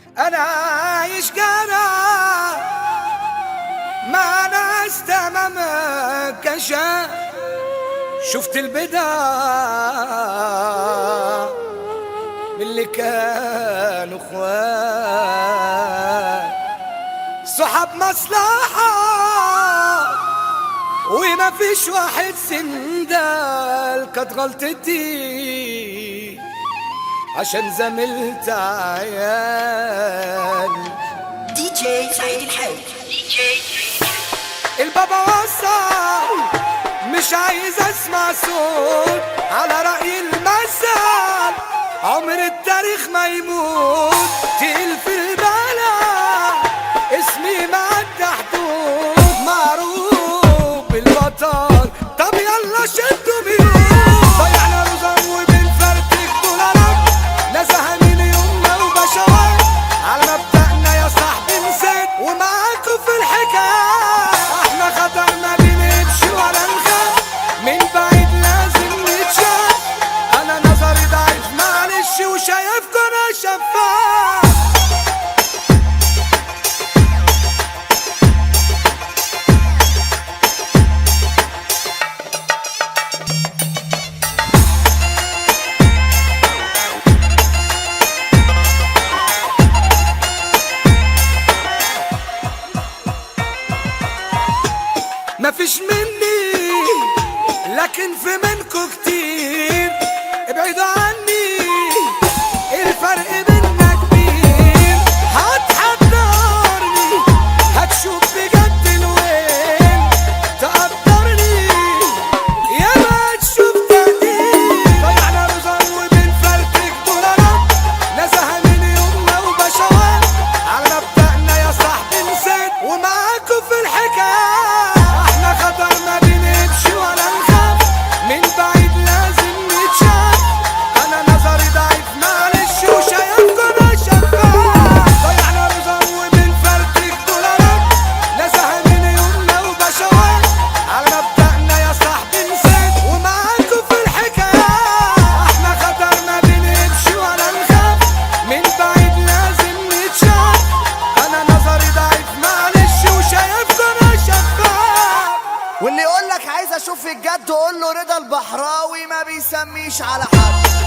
انا عايش جرى مع ناس تمام كشا شفت البدع من اللي كانوا اخوان صحاب مصلحة وما فيش واحد سندال كانت غلطتي عشان زملت عيال دي جي سعيد الحي البابا وصل مش عايز اسمع صوت على رأي المثل عمر التاريخ ما يموت تقيل في البلد اسمي معدي حدود معروف بالبطل طب يلا شدوا بيوت ضيعنا رزق وبنفرتك دولارات نزهة من يومنا وبشوات على مبدأنا يا صاحبي نسيت ومعاكم في الحكاية احنا خطر ما بنمشي ولا نخاف من بعيد لازم نتشاف انا نظري ضعيف معلش وشايفكم انا شفاف مفيش مني لكن في منكو كتير ابعدوا عني الفرق بينا كبير هتحضرني هتشوف بجد الوين تقدرني يا ما تشوف تقدير ضيعنا رزق وبنفرتك دولارات نزهة من يومنا وبشوات على مبدأنا يا صاحبي نسيت ومعاكم في الحكاية احنا خطر ما بنمشي ولا نخاف من بعيد لازم نتشاف انا نظري ضعيف معلش وشايفكم انا شفاف ضيعنا رزق وبنفرتك دولارات نزهة من يومنا وبشوات على مبدأنا يا صاحبي نسيت ومعاكم في الحكاية احنا خطر ما بنمشي ولا نخاف من بعيد لازم نتشاف انا نظري ضعيف معلش وشايفكم انا شفاف واللي يقول لك عايز اشوف الجد قول له رضا البحراوي ما بيسميش على حد